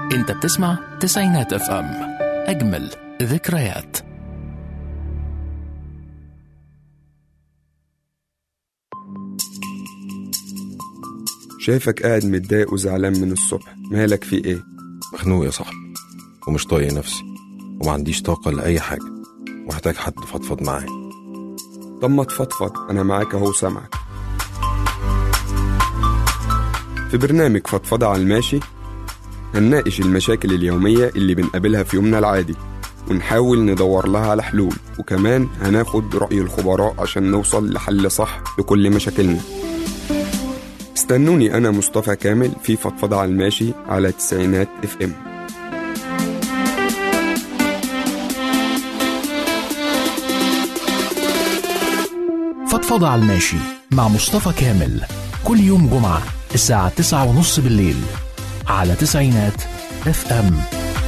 انت بتسمع تسعينات اف ام اجمل ذكريات شايفك قاعد متضايق وزعلان من الصبح مالك في ايه مخنوق يا صاحبي ومش طايق نفسي وما عنديش طاقة لأي حاجة ومحتاج حد فضفض معاه طب ما تفضفض انا معاك اهو سامعك في برنامج فضفضة على الماشي هنناقش المشاكل اليومية اللي بنقابلها في يومنا العادي ونحاول ندور لها على حلول وكمان هناخد رأي الخبراء عشان نوصل لحل صح لكل مشاكلنا استنوني أنا مصطفى كامل في فضفضة على الماشي على تسعينات اف ام فضفضة على الماشي مع مصطفى كامل كل يوم جمعة الساعة تسعة ونص بالليل على تسعينات اف ام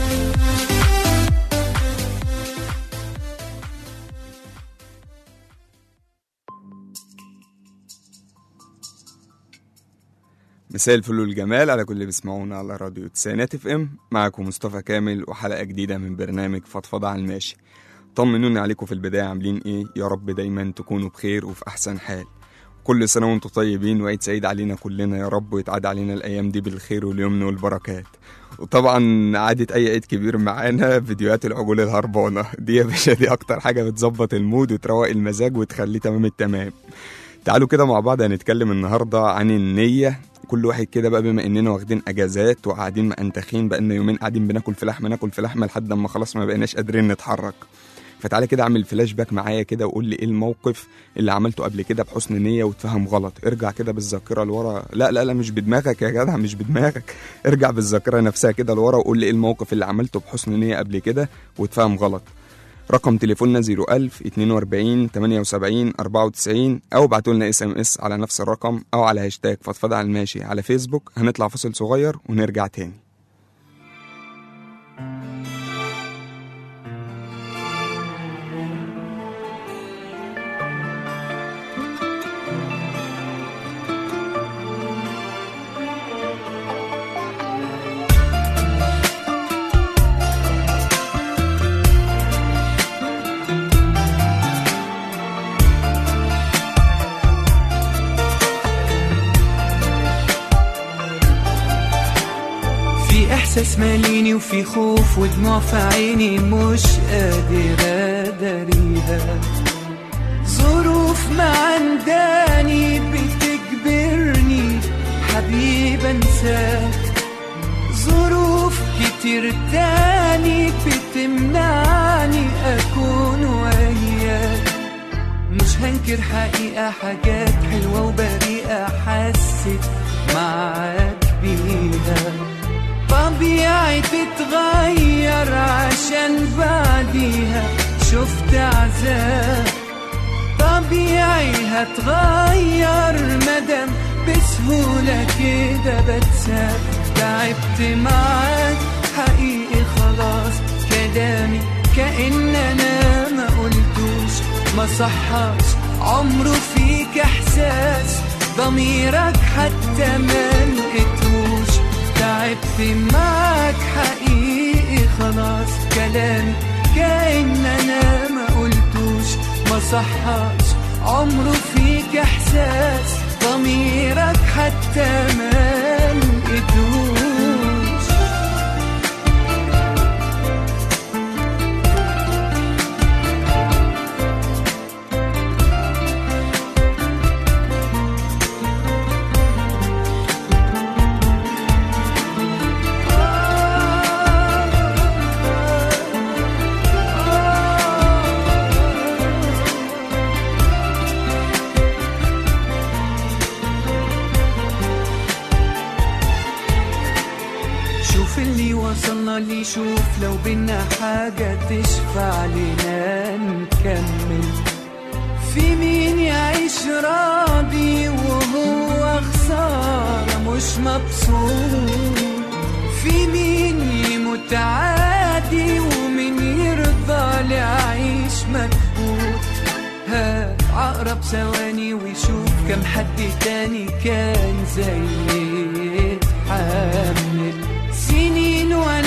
مساء الفل والجمال على كل اللي بيسمعونا على راديو تسعينات اف ام معاكم مصطفى كامل وحلقة جديدة من برنامج فضفضة على الماشي طمنوني عليكم في البداية عاملين ايه يا رب دايما تكونوا بخير وفي احسن حال كل سنة وانتم طيبين وعيد سعيد علينا كلنا يا رب ويتعاد علينا الأيام دي بالخير واليمن والبركات وطبعا عادة أي عيد كبير معانا فيديوهات العجول الهربانة دي يا باشا دي أكتر حاجة بتظبط المود وتروق المزاج وتخليه تمام التمام تعالوا كده مع بعض هنتكلم النهاردة عن النية كل واحد كده بقى بما اننا واخدين اجازات وقاعدين مأنتخين بقالنا يومين قاعدين بناكل في لحمه ناكل في لحمه لحد اما خلاص ما بقيناش قادرين نتحرك فتعالى كده اعمل فلاش باك معايا كده وقول لي ايه الموقف اللي عملته قبل كده بحسن نيه واتفهم غلط ارجع كده بالذاكره لورا لا لا لا مش بدماغك يا جدع مش بدماغك ارجع بالذاكره نفسها كده لورا وقول لي ايه الموقف اللي عملته بحسن نيه قبل كده واتفهم غلط رقم تليفوننا 01000 42 78 94 او ابعتوا لنا اس ام اس على نفس الرقم او على هاشتاج فضفضه على الماشي على فيسبوك هنطلع فاصل صغير ونرجع تاني في احساس ماليني وفي خوف ودموع في عيني مش قادر اداريها ظروف معنداني بتجبرني حبيب انساك ظروف كتير تاني بتمنعني اكون وياك مش هنكر حقيقة حاجات حلوة وبريئة حسيت معاك بيها طبيعي تتغير عشان بعديها شفت عذاب طبيعي هتغير مدام بسهولة كده بتساب تعبت معاك حقيقي خلاص كلامي كأن أنا ما قلتوش ما صحاش عمره فيك إحساس ضميرك حتى ما لقيتوش تعبت معاك حقيقي خلاص كلامي كأن أنا ما قلتوش ما صحاش عمره فيك إحساس ضميرك حتى ما لقيتوش شوف اللي وصلنا لي شوف لو بينا حاجة تشفع لنا نكمل في مين يعيش راضي وهو خسارة مش مبسوط في مين يموت عادي ومين يرضى لعيش مكبوت هات عقرب ثواني ويشوف كم حد تاني كان زي يتحمل سنين وانا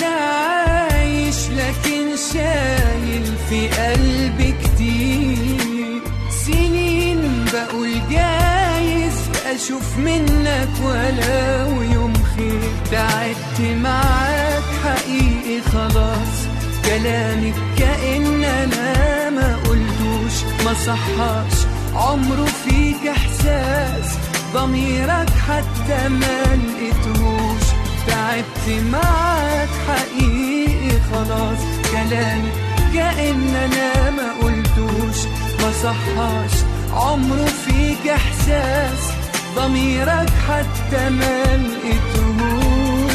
في قلبي كتير سنين بقول جايز اشوف منك ولو يوم خير تعبت معاك حقيقي خلاص كلامك كأن انا ما قلتوش ما صحاش عمره فيك احساس ضميرك حتى ما لقيتهوش تعبت معاك حقيقي خلاص كلامي كأن انا ما قلتوش ما صحاش عمره فيك احساس ضميرك حتى ما لقيتهوش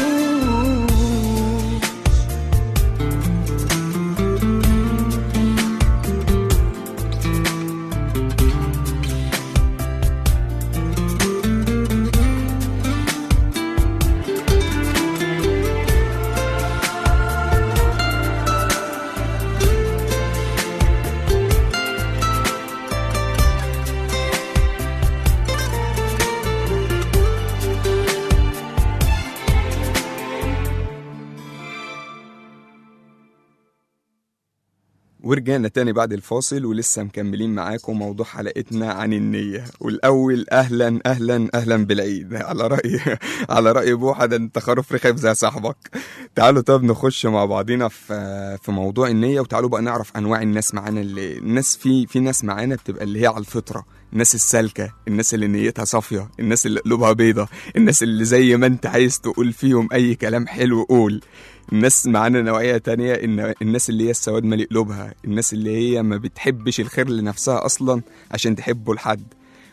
ورجعنا تاني بعد الفاصل ولسه مكملين معاكم موضوع حلقتنا عن النية والأول أهلا أهلا أهلا بالعيد على رأي على رأي بوحة ده أنت خروف رخيف زي صاحبك تعالوا طب نخش مع بعضينا في في موضوع النية وتعالوا بقى نعرف أنواع الناس معانا اللي الناس في في ناس معانا بتبقى اللي هي على الفطرة الناس السالكة الناس اللي نيتها صافية الناس اللي قلوبها بيضة الناس اللي زي ما انت عايز تقول فيهم أي كلام حلو قول الناس معانا نوعية تانية إن الناس اللي هي السواد مالي قلوبها الناس اللي هي ما بتحبش الخير لنفسها أصلا عشان تحبه لحد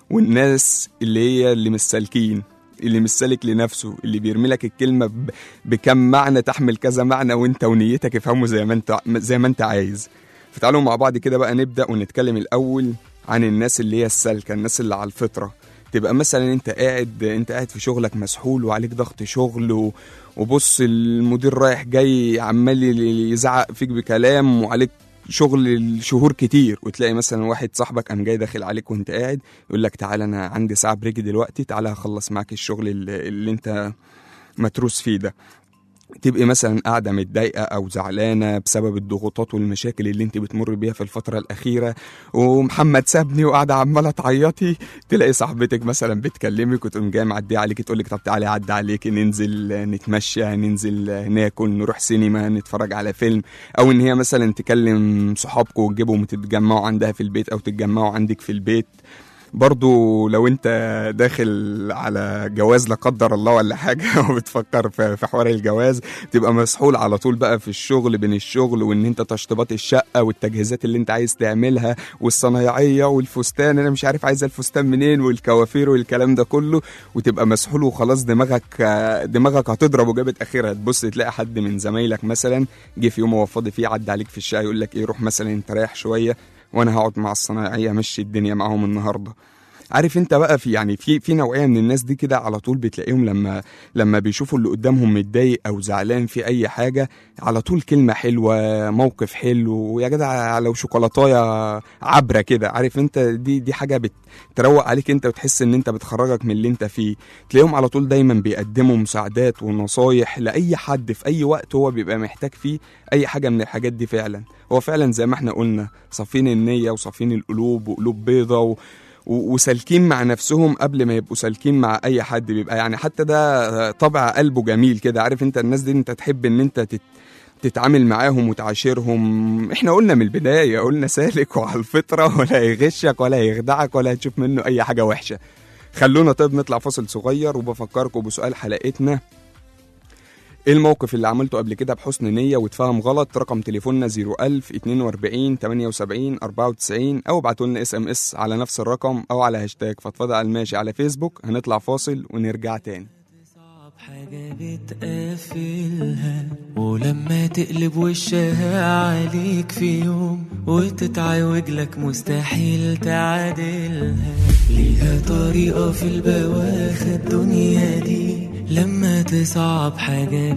والناس اللي هي اللي مش سالكين اللي مش سالك لنفسه اللي بيرمي لك الكلمة ب- بكم معنى تحمل كذا معنى وانت ونيتك افهمه زي ما انت زي ما انت عايز فتعالوا مع بعض كده بقى نبدأ ونتكلم الأول عن الناس اللي هي السالكة الناس اللي على الفطرة تبقى مثلا انت قاعد انت قاعد في شغلك مسحول وعليك ضغط شغل و... وبص المدير رايح جاي عمال يزعق فيك بكلام وعليك شغل الشهور كتير وتلاقي مثلا واحد صاحبك قام جاي داخل عليك وانت قاعد يقول لك تعالى انا عندي ساعه بريك دلوقتي تعالى هخلص معاك الشغل اللي, اللي انت متروس فيه ده تبقي مثلا قاعده متضايقه او زعلانه بسبب الضغوطات والمشاكل اللي انت بتمر بيها في الفتره الاخيره ومحمد سابني وقاعده عماله تعيطي تلاقي صاحبتك مثلا بتكلمك وتقوم جايه معديه عليكي تقول لك طب تعالي عدى عليكي ننزل نتمشى ننزل ناكل نروح سينما نتفرج على فيلم او ان هي مثلا تكلم صحابكم وتجيبهم وتتجمعوا عندها في البيت او تتجمعوا عندك في البيت برضو لو انت داخل على جواز لا قدر الله ولا حاجه وبتفكر في في حوار الجواز تبقى مسحول على طول بقى في الشغل بين الشغل وان انت تشطيبات الشقه والتجهيزات اللي انت عايز تعملها والصنايعيه والفستان انا مش عارف عايز الفستان منين والكوافير والكلام ده كله وتبقى مسحول وخلاص دماغك دماغك هتضرب وجابت اخرها تبص تلاقي حد من زمايلك مثلا جه في يوم هو فاضي فيه عدى عليك في الشقه يقول لك ايه روح مثلا انت رايح شويه وانا هقعد مع الصنايعيه امشي الدنيا معاهم النهارده عارف انت بقى في يعني في في نوعيه من الناس دي كده على طول بتلاقيهم لما لما بيشوفوا اللي قدامهم متضايق او زعلان في اي حاجه على طول كلمه حلوه موقف حلو يا جدع لو شوكولاتايه عبره كده عارف انت دي دي حاجه بتروق عليك انت وتحس ان انت بتخرجك من اللي انت فيه تلاقيهم على طول دايما بيقدموا مساعدات ونصايح لاي حد في اي وقت هو بيبقى محتاج فيه اي حاجه من الحاجات دي فعلا هو فعلا زي ما احنا قلنا صافين النيه وصافين القلوب وقلوب بيضه و... و- وسالكين مع نفسهم قبل ما يبقوا سالكين مع اي حد بيبقى يعني حتى ده طبع قلبه جميل كده عارف انت الناس دي انت تحب ان انت تت تتعامل معاهم وتعاشرهم احنا قلنا من البداية قلنا سالك وعلى الفطرة ولا يغشك ولا يخدعك ولا هتشوف منه اي حاجة وحشة خلونا طيب نطلع فاصل صغير وبفكركم بسؤال حلقتنا ايه الموقف اللي عملته قبل كده بحسن نية واتفهم غلط رقم تليفوننا 01000 42 78 94 او ابعتوا لنا اس ام اس على نفس الرقم او على هاشتاج فضفضة على الماشي على فيسبوك هنطلع فاصل ونرجع تاني صعب حاجة بتقفلها ولما تقلب وشها عليك في يوم وتتعوج لك مستحيل تعادلها ليها طريقة في البواخة الدنيا دي لما تصعب حاجة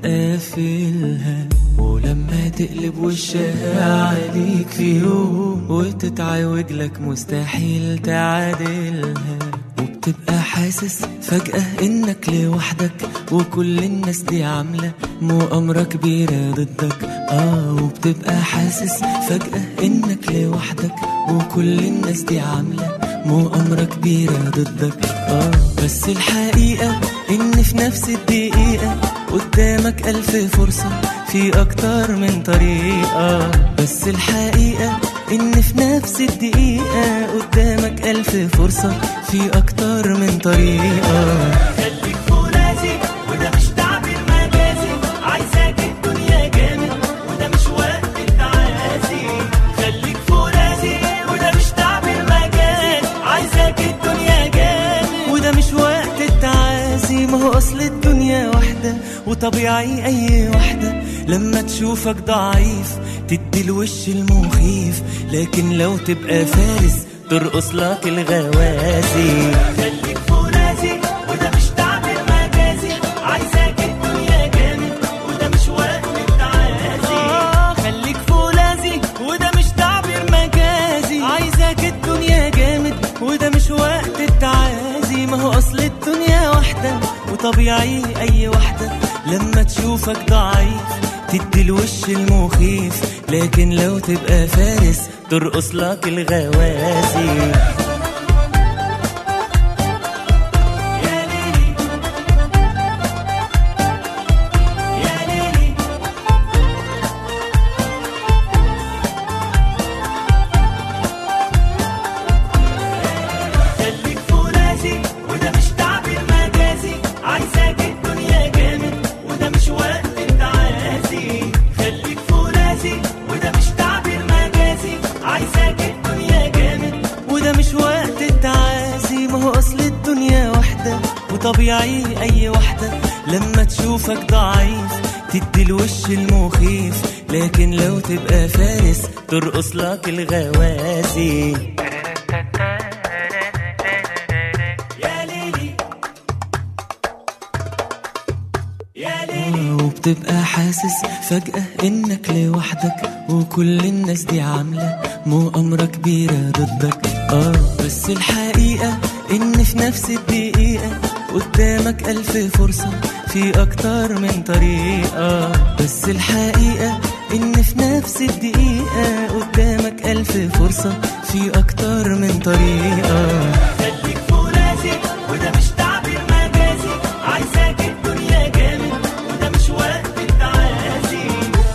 بتقفلها ولما تقلب وشها عليك في يوم وتتعوج لك مستحيل تعادلها وبتبقى حاسس فجأة انك لوحدك وكل الناس دي عاملة مؤامرة كبيرة ضدك اه وبتبقى حاسس فجأة انك لوحدك وكل الناس دي عاملة مؤامرة كبيرة ضدك اه بس الحقيقة ان في نفس الدقيقة قدامك ألف فرصة في أكتر من طريقة بس الحقيقة إن في نفس الدقيقة قدامك ألف فرصة في أكتر من طريقة خليك فرازي وده مش تعبير مجازي عايزاك الدنيا جامد وده مش وقت التعازي خليك فرازي وده مش تعبير مجازي عايزاك الدنيا جامد وده مش وقت التعازي ما هو أصل الدنيا واحدة وطبيعي أي واحدة لما تشوفك ضعيف تدي الوش المخيف لكن لو تبقى فارس ترقص لك الغوازي خليك فرازي وده مش تعبير مجازي عايزاك الدنيا جامد وده مش وقت التعازي آه خليك فولاذي وده مش تعبير مجازي عايزك الدنيا جامد وده مش وقت التعازي ما هو اصل الدنيا واحدة وطبيعي اي واحدة لما تشوفك ضعيف تدي الوش المخيف لكن لو تبقى فارس ترقص لك الغوازي يا ليلي يا ليلي خليك فرازي وده مش تعبير مجازي عايزاك الدنيا جامد وده مش وقت التعازي خليك فرازي وده مش تعبير مجازي عايزاك الدنيا جامد وده مش وقت التعازي ما هو اصل الدنيا واحدة وطبيعي اي واحدة لما تشوفك ضعيف تدي الوش المخيف لكن لو تبقى فارس ترقص لك الغوازي يا ليلي يا ليلي وبتبقى حاسس فجأة انك لوحدك وكل الناس دي عاملة مؤامرة كبيرة ضدك اه بس الحقيقة ان في نفس الدقيقة قدامك ألف فرصة في أكتر من طريقة بس الحقيقة إن في نفس الدقيقة قدامك ألف فرصة في أكتر من طريقة خليك فرازي وده مش تعبير مجازي عايزاك الدنيا جامد وده مش وقت التعازي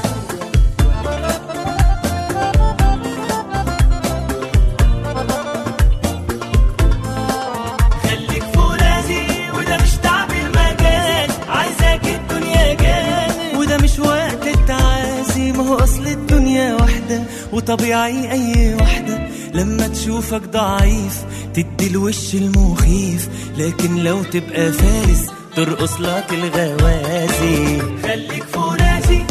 خليك فرازي وده مش تعبير مجازي عايزاك الدنيا جامد وده مش وقت التعازي ما هو اصل الدنيا واحدة وطبيعي اي واحدة لما تشوفك ضعيف تدي الوش المخيف لكن لو تبقى فارس ترقص لك الغوازي خليك فرازي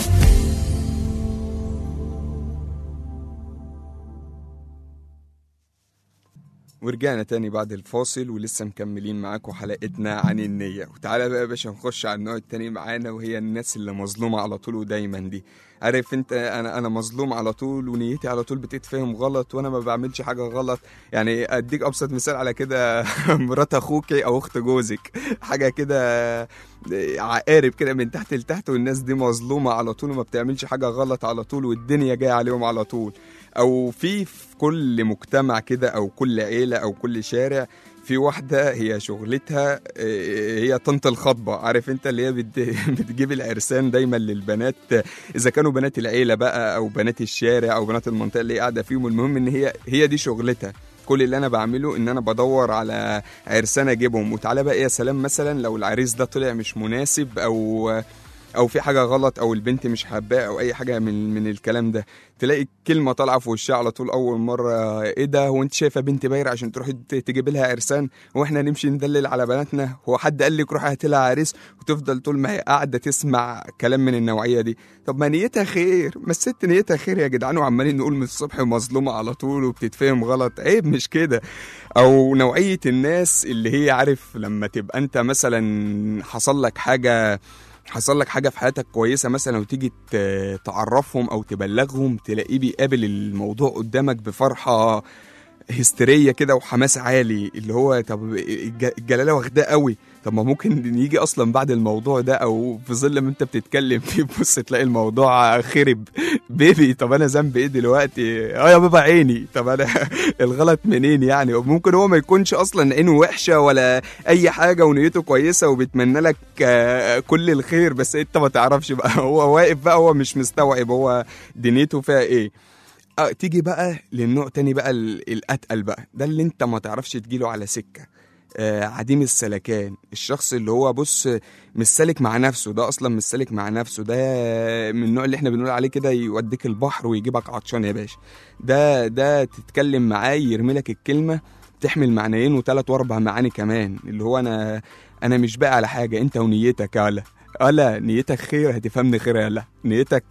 ورجعنا تاني بعد الفاصل ولسه مكملين معاكم حلقتنا عن النية وتعالى بقى يا باشا نخش على النوع التاني معانا وهي الناس اللي مظلومة على طول ودايما دي عارف انت انا انا مظلوم على طول ونيتي على طول بتتفهم غلط وانا ما بعملش حاجة غلط يعني اديك ابسط مثال على كده مرات اخوكي او اخت جوزك حاجة كده عقارب كده من تحت لتحت والناس دي مظلومة على طول وما بتعملش حاجة غلط على طول والدنيا جاية عليهم على طول او في في كل مجتمع كده او كل عيله او كل شارع في واحدة هي شغلتها آه، هي طنط الخطبة عارف انت اللي هي بت- بتجيب العرسان دايما للبنات اذا كانوا بنات العيلة بقى او بنات الشارع او بنات المنطقة اللي هي قاعدة فيهم المهم ان هي هي دي شغلتها كل اللي انا بعمله ان انا بدور على عرسان اجيبهم وتعالى بقى يا سلام مثلا لو العريس ده طلع مش مناسب او او في حاجه غلط او البنت مش حباه او اي حاجه من من الكلام ده تلاقي كلمه طالعه في وشها على طول اول مره ايه ده هو انت شايفه بنت بايره عشان تروحي ت- تجيب لها عرسان واحنا نمشي ندلل على بناتنا هو حد قال لك روحي هاتي لها عريس وتفضل طول ما هي قاعده تسمع كلام من النوعيه دي طب ما نيتها خير ما الست نيتها خير يا جدعان وعمالين نقول من الصبح مظلومه على طول وبتتفهم غلط عيب مش كده او نوعيه الناس اللي هي عارف لما تبقى انت مثلا حصل لك حاجه حصل لك حاجه في حياتك كويسه مثلا وتيجي ت- تعرفهم او تبلغهم تلاقيه بيقابل الموضوع قدامك بفرحه هستيريه كده وحماس عالي اللي هو طب الج- الجلاله واخداه قوي طب ما ممكن يجي اصلا بعد الموضوع ده او في ظل ما انت بتتكلم فيه بص تلاقي الموضوع خرب بيبي طب انا ذنبي ايه دلوقتي اه يا بابا عيني طب انا الغلط منين يعني ممكن هو ما يكونش اصلا عينه وحشه ولا اي حاجه ونيته كويسه وبيتمنى لك آه، كل الخير بس انت ما تعرفش بقى هو واقف بقى هو مش مستوعب هو دنيته فيها ايه اه تيجي بقى للنوع تاني بقى ال- الاتقل بقى ده اللي انت ما تعرفش تجيله على سكه آه عديم السلكان الشخص اللي هو بص مش سالك مع نفسه ده اصلا مش سالك مع نفسه ده من النوع اللي احنا بنقول عليه كده يوديك البحر ويجيبك عطشان يا باشا ده ده تتكلم معاه يرمي لك الكلمه تحمل معنيين وثلاث واربع معاني كمان اللي هو انا انا مش بقى على حاجه انت ونيتك يالا الا نيتك خير هتفهمني خير يالا نيتك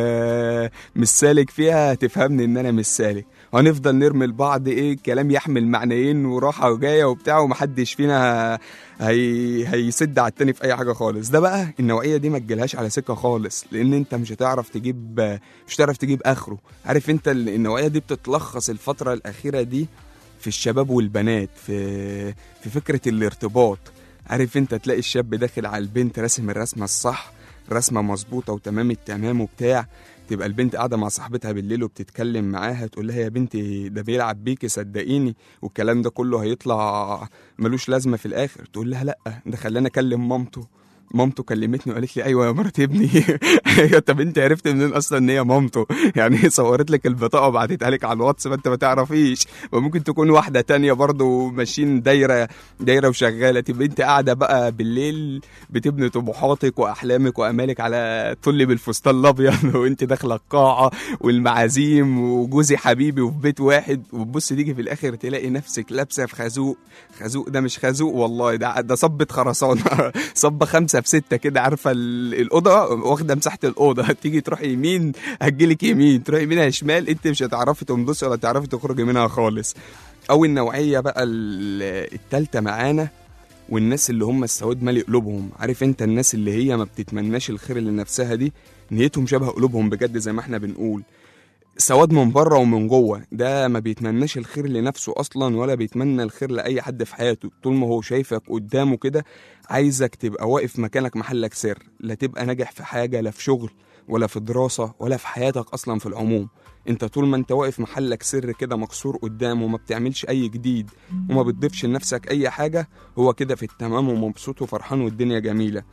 آه، مش سالك فيها هتفهمني ان انا مش سالك هنفضل نرمي لبعض ايه كلام يحمل معنيين وراحه وجايه وبتاع ومحدش فينا هي... هيسد على التاني في اي حاجه خالص ده بقى النوعيه دي ما تجيلهاش على سكه خالص لان انت مش هتعرف تجيب مش هتعرف تجيب اخره عارف انت ال- النوعيه دي بتتلخص الفتره الاخيره دي في الشباب والبنات في في فكره الارتباط عارف انت تلاقي الشاب داخل على البنت راسم الرسمه الصح رسمه مظبوطه وتمام التمام وبتاع تبقى البنت قاعده مع صاحبتها بالليل وبتتكلم معاها تقول لها يا بنتي ده بيلعب بيكي صدقيني والكلام ده كله هيطلع ملوش لازمه في الاخر تقول لها لا ده خلاني اكلم مامته مامته كلمتني وقالت لي ايوه يا مرات ابني ايوه طب انت عرفت منين اصلا ان هي مامته يعني هي صورت لك البطاقه وبعتتها لك على الواتس ما انت ما تعرفيش وممكن تكون واحده تانية برضو ماشيين دايره دايره وشغاله تبقى انت قاعده بقى بالليل بتبني طموحاتك واحلامك وامالك على طل بالفستان الابيض وانت داخله القاعه والمعازيم وجوزي حبيبي وفي بيت واحد وتبص تيجي في الاخر تلاقي نفسك لابسه في خازوق خازوق ده مش خازوق والله ده ده صبة خرسانه صبة خمسة في ستة كده عارفة ال- الأوضة واخدة مساحة الأوضة تيجي تروحي يمين هتجيلك يمين تروحي يمينها شمال انت مش هتعرفي تنبصي ولا تعرفي تخرجي منها خالص أو النوعية بقى ال- التالتة معانا والناس اللي هم السواد مالي قلوبهم عارف انت الناس اللي هي ما بتتمناش الخير لنفسها دي نيتهم شبه قلوبهم بجد زي ما احنا بنقول سواد من بره ومن جوه ده ما بيتمناش الخير لنفسه اصلا ولا بيتمنى الخير لاي حد في حياته طول ما هو شايفك قدامه كده عايزك تبقى واقف مكانك محلك سر لا تبقى ناجح في حاجه لا في شغل ولا في دراسه ولا في حياتك اصلا في العموم انت طول ما انت واقف محلك سر كده مكسور قدامه وما بتعملش اي جديد وما بتضيفش لنفسك اي حاجه هو كده في التمام ومبسوط وفرحان والدنيا جميله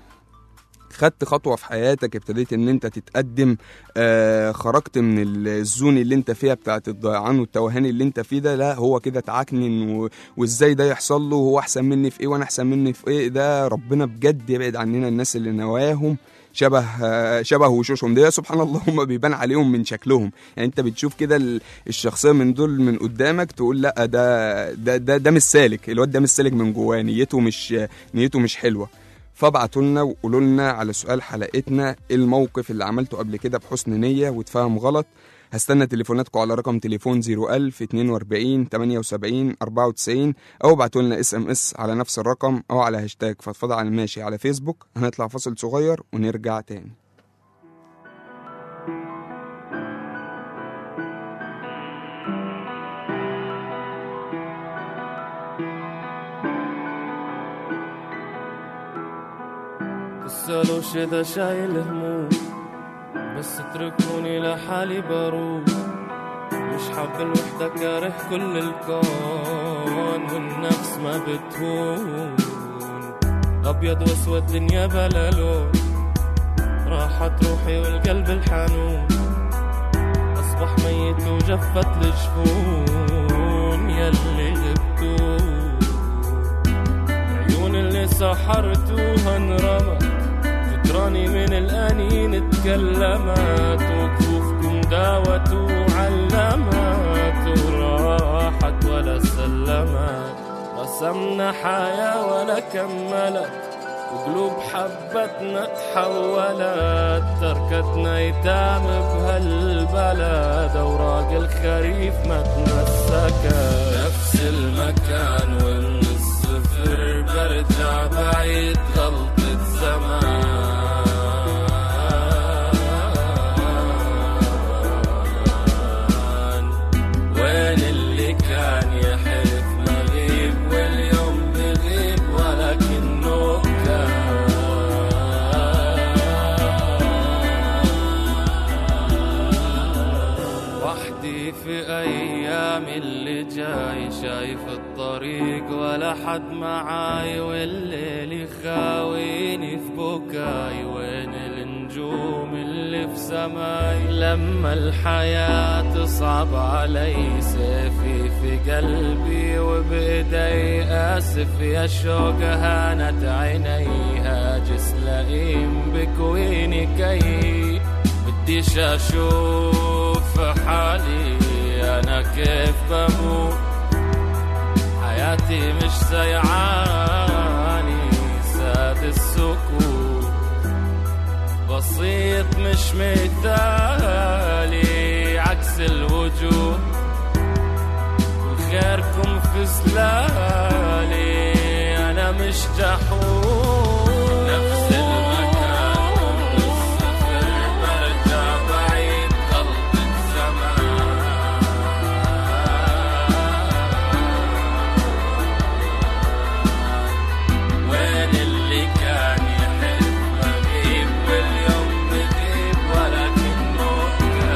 خدت خطوه في حياتك ابتديت ان انت تتقدم آه خرجت من الزون اللي انت فيها بتاعت الضيعان والتوهان اللي انت فيه ده لا هو كده اتعكنن و... وازاي ده يحصل له هو احسن مني في ايه وانا احسن مني في ايه ده ربنا بجد يبعد عننا الناس اللي نواياهم شبه آه، شبه وشوشهم ده سبحان الله هم بيبان عليهم من شكلهم يعني انت بتشوف كده ال- الشخصيه من دول من قدامك تقول لا ده ده ده, ده مش سالك الواد ده مش سالك من جواه نيته مش نيته مش حلوه فابعتوا لنا وقولوا لنا على سؤال حلقتنا ايه الموقف اللي عملته قبل كده بحسن نيه واتفهم غلط هستنى تليفوناتكم على رقم تليفون 01000 42 78 94 او ابعتوا لنا اس ام اس على نفس الرقم او على هاشتاج فضفضه على الماشي على فيسبوك هنطلع فاصل صغير ونرجع تاني تسألوش إذا شايل هموم بس اتركوني لحالي بروح مش حاب الوحدة كاره كل الكون والنفس ما بتهون أبيض وأسود دنيا بلا لون راحت روحي والقلب الحنون أصبح ميت وجفت الجفون يلي غبتون عيون اللي سحرتوها انرمت فتراني من الأنين تكلمت وكفوفكم داوت وعلمت وراحت ولا سلمت رسمنا حياة ولا كملت وقلوب حبتنا تحولت تركتنا يتام بهالبلد اوراق الخريف ما تمسكت نفس المكان ومن الصفر برجع بعيد غلطة زمان وين اللي كان شايف الطريق ولا حد معاي والليل يخاويني في بكاي وين النجوم اللي في سماي لما الحياة تصعب علي سيفي في قلبي وبإيدي آسف يا شوق هانت عيني هاجس لئيم بكويني كي بديش أشوف حالي أنا كيف بموت حياتي مش سيعاني ساد السكوت بسيط مش مثالي عكس الوجود وخيركم في زلالي أنا مش جحود نفس المكان والصفر برجع بعيد قلب الزمان وين اللي كان يحب مغيب واليوم بغيب ولكنه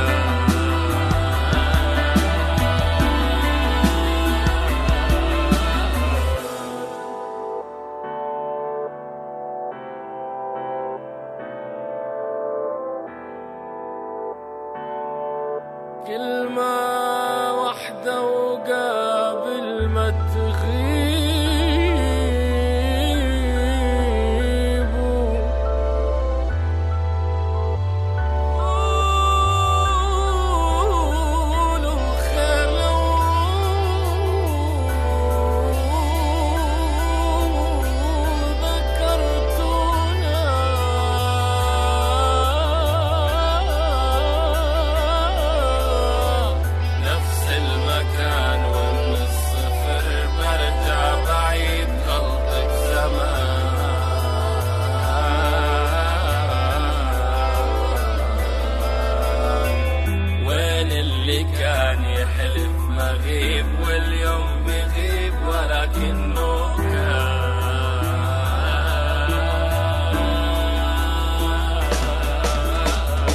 كلمة واحدة وقابل ما تغيبوا قولوا خير لو ذكرتونا نفس المكان ومن الصفر برجع بعيد غلطة زمان وين اللي كان يحلف مغيب واليوم بغيب ولكنه كان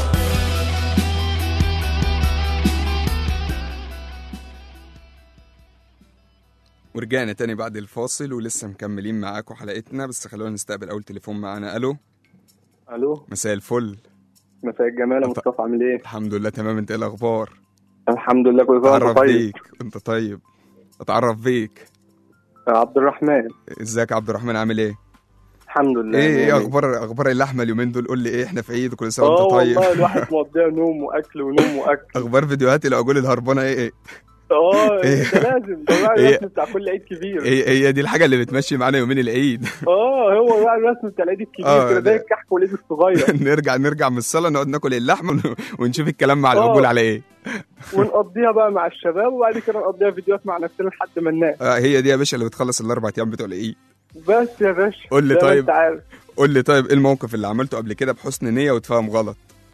ورجعنا تاني بعد الفاصل ولسه مكملين معاكم حلقتنا بس خلونا نستقبل اول تليفون معانا الو الو مساء الفل مساء الجمال يا أنت- مصطفى عامل ايه؟ الحمد لله تمام انت ايه الاخبار الحمد لله كل سنه اتعرف وانت طيب بيك انت طيب اتعرف بيك عبد الرحمن ازيك يا عبد الرحمن عامل ايه الحمد لله ايه مية ايه مية. اخبار اخبار اللحمه اليومين دول قول لي ايه احنا في عيد وكل سنه اه وانت طيب والله الواحد مقضيها نوم واكل ونوم واكل اخبار فيديوهات العجول الهربانه ايه ايه اه إيه؟ ده لازم ده الراعي إيه؟ الرسمي بتاع كل عيد كبير هي هي دي الحاجه اللي بتمشي معانا يومين العيد اه هو الراعي الرسمي بتاع العيد آه، الكبير كده ده- زي الكحك والعيد الصغير نرجع نرجع من الصلاه نقعد ناكل اللحمه ون- ونشوف الكلام مع العجول آه. على ايه ونقضيها بقى مع الشباب وبعد كده نقضيها فيديوهات مع نفسنا لحد ما ننام آه هي دي يا باشا اللي بتخلص الاربع ايام بتوع العيد بس يا باشا قول لي زي ما طيب. انت عارف قول لي طيب ايه الموقف اللي عملته قبل كده بحسن نيه واتفهم غلط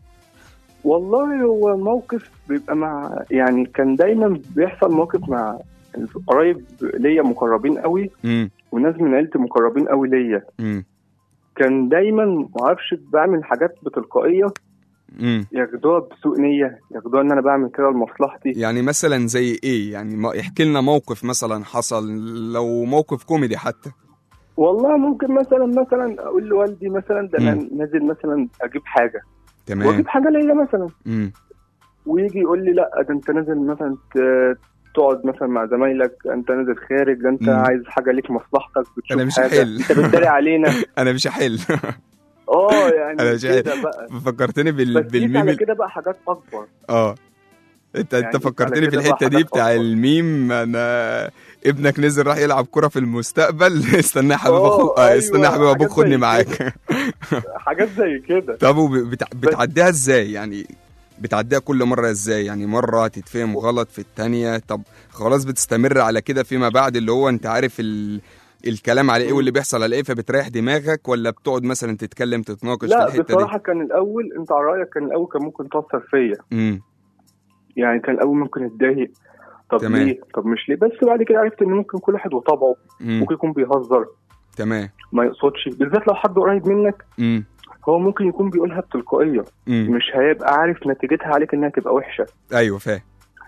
والله هو موقف بيبقى مع يعني كان دايما بيحصل موقف مع قرايب ليا مقربين قوي امم وناس من عيلتي مقربين قوي ليا امم كان دايما معرفش بعمل حاجات بتلقائيه امم ياخدوها بسوء نيه ياخدوها ان انا بعمل كده لمصلحتي يعني مثلا زي ايه يعني ما احكي لنا موقف مثلا حصل لو موقف كوميدي حتى والله ممكن مثلا مثلا اقول لوالدي مثلا ده انا مم. نازل مثلا اجيب حاجه تمام واجيب حاجه ليا مثلا امم ويجي يقول لي لا ده انت نازل مثلا ت- تقعد مثلا مع زمايلك انت نازل خارج ده انت مم. عايز حاجه ليك مصلحتك بتشوف أنا مش حاجه هحل. انت بتداري علينا انا مش هحل اه يعني أنا مش كده بقى فكرتني بال... بس قيس بالميم على ال- كده بقى حاجات اكبر اه انت يعني انت على فكرتني في كده بقى الحته دي حاجات بتاع أكبر. الميم انا ابنك نزل راح يلعب كرة في المستقبل استنى يا حبيب آه، اخوك آه، استنى يا أيوة، حبيب ابوك حاجات زي خدني معاك حاجات زي كده طب وبتع... بتعديها ازاي يعني بتعديها كل مرة ازاي يعني مرة تتفهم غلط في التانية طب خلاص بتستمر على كده فيما بعد اللي هو انت عارف ال... الكلام على ايه واللي بيحصل على ايه فبتريح دماغك ولا بتقعد مثلا تتكلم تتناقش في لا الحتة بصراحه كان الاول انت على رايك كان الاول كان ممكن تاثر فيا دي امم يعني كان الاول ممكن اتضايق طب تمام. ليه طب مش ليه بس بعد كده عرفت ان ممكن كل واحد وطبعه امم ممكن يكون بيهزر تمام ما يقصدش بالذات لو حد قريب منك امم هو ممكن يكون بيقولها بتلقائيه امم مش هيبقى عارف نتيجتها عليك انها تبقى وحشه ايوه فاهم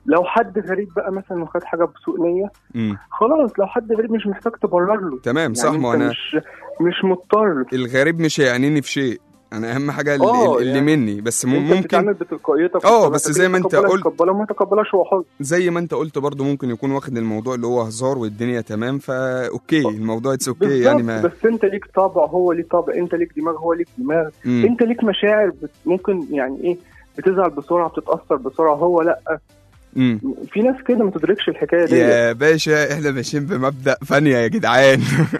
لو حد غريب بقى مثلا وخد حاجه بسوء نيه مم. خلاص لو حد غريب مش محتاج تبرر له تمام صح يعني ما أنت انا مش مش مضطر الغريب مش هيعنيني في شيء انا اهم حاجه اللي, آه، اللي يعني مني بس م- انت ممكن بتتعامل بتلقائيتك آه، وبطبيعتك. بس زي ما أنت يتقبلها قلت. يتقبلها وما يتقبلهاش هو حر زي ما انت قلت برضو ممكن يكون واخد الموضوع اللي هو هزار والدنيا تمام فا اوكي الموضوع اتس اوكي بالظبط يعني ما بس انت ليك طابع هو ليه طابع انت ليك دماغ هو ليك دماغ مم. انت ليك مشاعر بت... ممكن يعني ايه بتزعل بسرعه بتتاثر بسرعه هو لا مم. في ناس كده ما تدركش الحكايه دي يا باشا احنا ماشيين بمبدأ فانية يا جدعان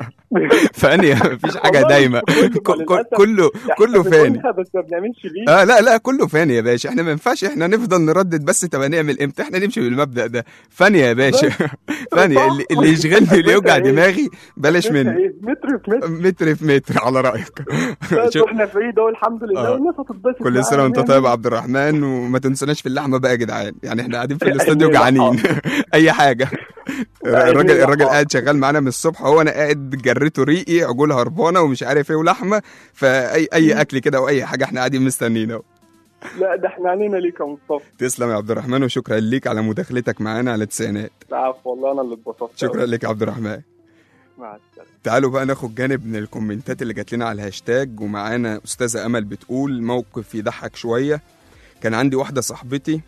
فانية مفيش حاجة والله دايما كله ك- ك- للأسف. كله إحنا كله فاني بنقولها بس ما بنعملش بيه اه لا لا كله فاني يا باشا احنا ما ينفعش احنا نفضل نردد بس طب هنعمل امتى احنا نمشي بالمبدأ ده فانية يا باشا فانية اللي, اللي يشغلني اللي يوجع دماغي بلاش متر منه إيه؟ متر في متر متر في متر على رأيك بس شو- واحنا في عيد اهو الحمد لله آه. والناس هتتبسط كل سنه معانا. وانت طيب يا عبد الرحمن وما تنسوناش في اللحمه بقى يا جدعان يعني احنا قاعدين في أيوة، الاستوديو جعانين اي حاجه أيوة، الراجل الراجل حاضر. قاعد شغال معانا من الصبح هو انا قاعد جريته ريقي عجول هربانه ومش عارف ايه ولحمه فاي اي اكل كده او اي حاجه احنا قاعدين مستنيين اهو لا ده احنا عنينا ليك يا مصطفى تسلم يا عبد الرحمن وشكرا ليك على مداخلتك معانا على التسعينات العفو والله انا اللي اتبسطت شكرا لك يا عبد الرحمن مع السلامه تعالوا بقى ناخد جانب من الكومنتات اللي جات لنا على الهاشتاج ومعانا استاذه امل بتقول موقف يضحك شويه كان عندي واحده صاحبتي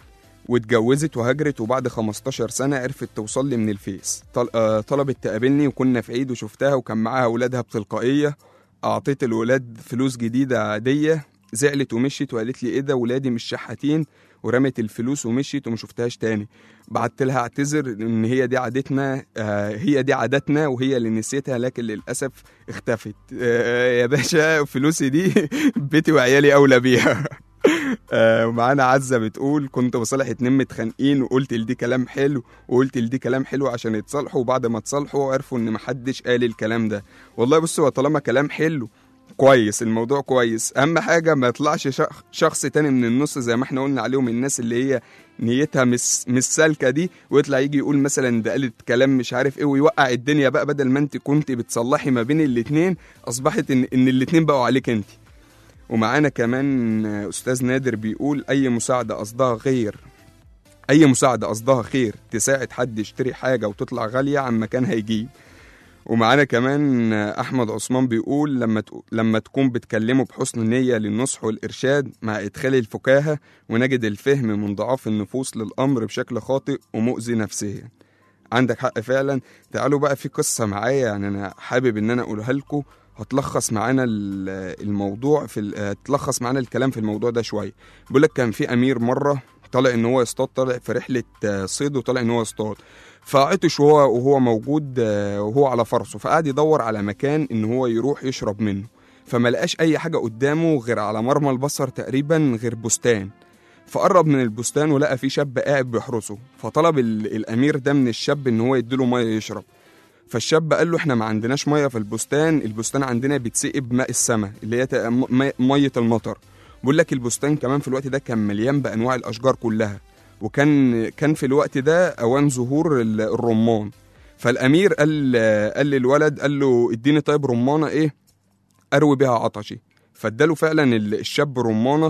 واتجوزت وهاجرت وبعد 15 سنه عرفت توصل لي من الفيس طل... آه، طلبت تقابلني وكنا في عيد وشفتها وكان معاها اولادها بتلقائيه اعطيت الولاد فلوس جديده عاديه زعلت ومشيت وقالت لي ايه ده ولادي مش شحاتين ورمت الفلوس ومشيت وما شفتهاش تاني بعت لها اعتذر ان هي دي عادتنا آه هي دي عاداتنا وهي اللي نسيتها لكن للاسف اختفت آه يا باشا فلوسي دي بيتي وعيالي اولى بيها آه ومعانا عزة بتقول كنت بصالح اتنين متخانقين وقلت لدي كلام حلو وقلت لدي كلام حلو عشان يتصالحوا وبعد ما اتصالحوا عرفوا ان محدش قال الكلام ده والله بص هو طالما كلام حلو كويس الموضوع كويس اهم حاجه ما يطلعش شخ- شخص تاني من النص زي ما احنا قلنا عليهم الناس اللي هي نيتها مش مش سالكه دي ويطلع يجي يقول مثلا ده قالت كلام مش عارف ايه ويوقع الدنيا بقى بدل ما انت كنت بتصلحي ما بين الاتنين اصبحت ان ان الاتنين بقوا عليك انت ومعانا كمان استاذ نادر بيقول اي مساعده قصدها غير اي مساعده قصدها خير تساعد حد يشتري حاجه وتطلع غاليه عن مكان هيجيب ومعانا كمان احمد عثمان بيقول لما تق- لما تكون بتكلمه بحسن نيه للنصح والارشاد مع ادخال الفكاهه ونجد الفهم من ضعاف النفوس للامر بشكل خاطئ ومؤذي نفسيا عندك حق فعلا تعالوا بقى في قصه معايا يعني انا حابب ان انا اقولها لكم هتلخص معانا ال- الموضوع في ال- هتلخص معانا الكلام في الموضوع ده شويه بيقول لك كان في امير مره طالع ان هو يصطاد طالع في رحله آه، صيد وطالع ان هو يصطاد فعطش وهو وهو موجود آه، وهو على فرسه فقعد يدور على مكان ان هو يروح يشرب منه فما لقاش اي حاجه قدامه غير على مرمى البصر تقريبا غير بستان فقرب من البستان ولقى في شاب قاعد بيحرسه فطلب ال- الامير ده من الشاب ان هو يديله ميه يشرب فالشاب قال له احنا ما عندناش ميه في البستان البستان عندنا بيتسقي بماء السماء اللي هي تق- م- ميه المطر بيقول لك البستان كمان في الوقت ده كان مليان بانواع الاشجار كلها وكان كان في الوقت ده اوان ظهور ال- الرمان فالامير قال قال للولد قال له اديني طيب رمانه ايه اروي بيها عطشي فاداله فعلا ال- الشاب رمانه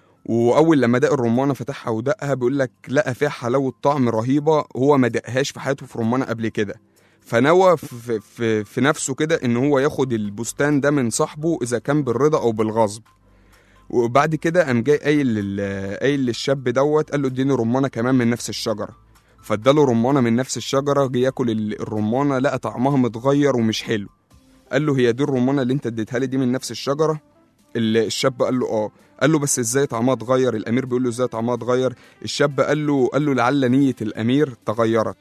واول لما دق الرمانه فتحها ودقها بيقول لك لقى فيها حلاوه طعم رهيبه هو ما دقهاش في حياته في رمانه قبل كده فنوى في, في, في نفسه كده ان هو ياخد البستان ده من صاحبه اذا كان بالرضا او بالغصب وبعد كده قام جاي قايل لل- قايل للشاب دوت قال له اديني رمانه كمان من نفس الشجره فاداله رمانه من نفس الشجره جه ياكل ال- الرمانه لقى طعمها متغير ومش حلو قال له هي دي الرمانه اللي انت اديتها لي دي من نفس الشجره ال- الشاب قال له اه قال له بس ازاي طعمها اتغير الامير بيقول له ازاي طعمها اتغير الشاب قال له قال له لعل نيه الامير تغيرت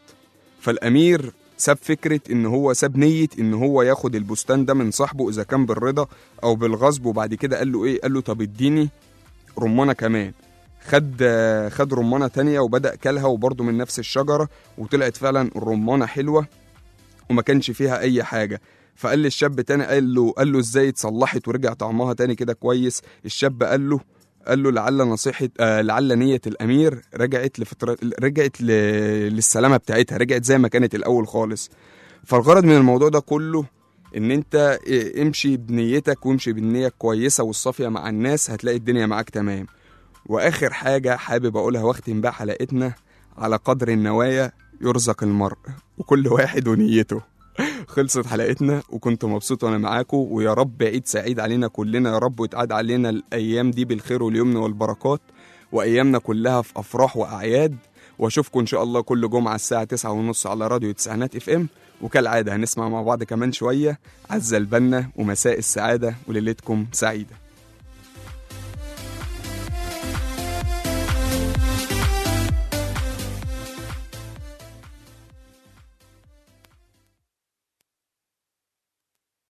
فالامير ساب فكره ان هو ساب نيه ان هو ياخد البستان ده من صاحبه اذا كان بالرضا او بالغصب وبعد كده قال له ايه قال له طب اديني رمانه كمان خد خد رمانه تانية وبدا كلها وبرضه من نفس الشجره وطلعت فعلا الرمانه حلوه وما كانش فيها اي حاجه فقال للشاب تاني قال له قال له ازاي اتصلحت ورجع طعمها تاني كده كويس الشاب قال له قال له لعل نصيحة آه لعل نية الأمير رجعت لفترة رجعت ل... للسلامة بتاعتها رجعت زي ما كانت الأول خالص فالغرض من الموضوع ده كله إن أنت إيه، امشي بنيتك وامشي بالنية الكويسة والصافية مع الناس هتلاقي الدنيا معاك تمام وآخر حاجة حابب أقولها واختم بيها حلقتنا على قدر النوايا يرزق المرء وكل واحد ونيته خلصت حلقتنا وكنت مبسوط وانا معاكم ويا رب عيد سعيد علينا كلنا يا رب ويتعاد علينا الايام دي بالخير واليمن والبركات وايامنا كلها في افراح واعياد واشوفكم ان شاء الله كل جمعه الساعه 9 ونص على راديو تسعينات اف ام وكالعاده هنسمع مع بعض كمان شويه عزة البنا ومساء السعاده وليلتكم سعيده